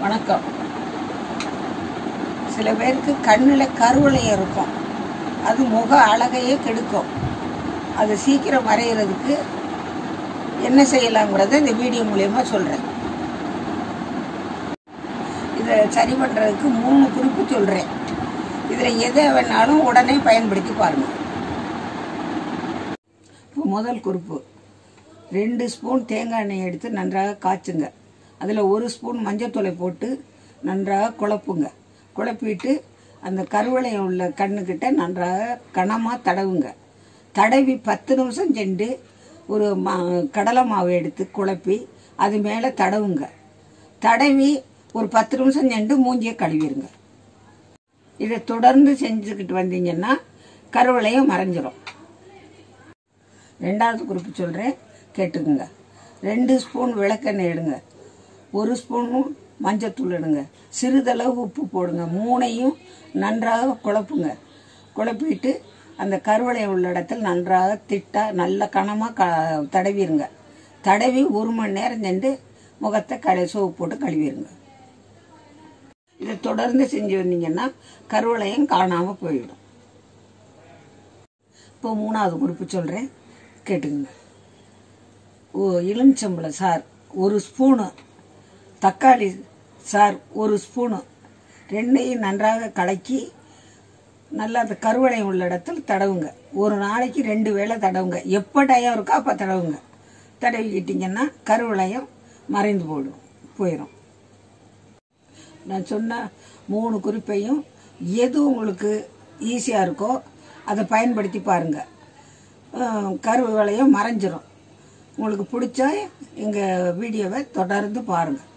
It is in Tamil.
வணக்கம் சில பேருக்கு கண்ணில் கருவளையம் இருக்கும் அது முக அழகையே கெடுக்கும் அது சீக்கிரம் மறைகிறதுக்கு என்ன செய்யலாங்கிறத இந்த வீடியோ மூலயமா சொல்கிறேன் இதை சரி பண்ணுறதுக்கு மூணு குறிப்பு சொல்கிறேன் இதில் எதை வேணாலும் உடனே பயன்படுத்தி பாருங்கள் இப்போ முதல் குறிப்பு ரெண்டு ஸ்பூன் தேங்காய் எண்ணெய் எடுத்து நன்றாக காய்ச்சுங்க அதில் ஒரு ஸ்பூன் மஞ்சத்தூளை போட்டு நன்றாக குழப்புங்க குழப்பிட்டு அந்த கருவளையம் உள்ள கண்ணுக்கிட்ட நன்றாக கனமாக தடவுங்க தடவி பத்து நிமிஷம் சென்று ஒரு மா கடலை மாவு எடுத்து குழப்பி அது மேலே தடவுங்க தடவி ஒரு பத்து நிமிஷம் சென்று மூஞ்சியை கழுவிடுங்க இதை தொடர்ந்து செஞ்சுக்கிட்டு வந்தீங்கன்னா கருவளையம் மறைஞ்சிரும் ரெண்டாவது குறிப்பு சொல்கிறேன் கேட்டுக்குங்க ரெண்டு ஸ்பூன் விளக்கெண்ணெய் எடுங்க ஒரு ஸ்பூனும் மஞ்சத்தூள் எடுங்க சிறிதளவு உப்பு போடுங்க மூணையும் நன்றாக குழப்புங்க குழப்பிட்டு அந்த கருவளையம் உள்ள இடத்துல நன்றாக திட்டா நல்ல கனமாக க தடவிடுங்க தடவி ஒரு மணி நேரம் சென்று முகத்தை கடை சோப்பு போட்டு கழுவிடுங்க இதை தொடர்ந்து செஞ்சு வந்தீங்கன்னா கருவளையம் காணாமல் போயிடும் இப்போ மூணாவது குறிப்பு சொல்கிறேன் கேட்டுங்க ஓ எலுமிச்சம்பழம் சார் ஒரு ஸ்பூனு தக்காளி சார் ஒரு ஸ்பூனு ரெண்டையும் நன்றாக கலக்கி நல்லா அந்த கருவளையம் உள்ள இடத்துல தடவுங்க ஒரு நாளைக்கு ரெண்டு வேளை தடவுங்க எப்போ டயம் இருக்கோ அப்போ தடவுங்க தடவிக்கிட்டிங்கன்னா கருவளையம் மறைந்து போயிடும் போயிடும் நான் சொன்ன மூணு குறிப்பையும் எது உங்களுக்கு ஈஸியாக இருக்கோ அதை பயன்படுத்தி பாருங்கள் கருவளையம் மறைஞ்சிரும் உங்களுக்கு பிடிச்சா எங்கள் வீடியோவை தொடர்ந்து பாருங்கள்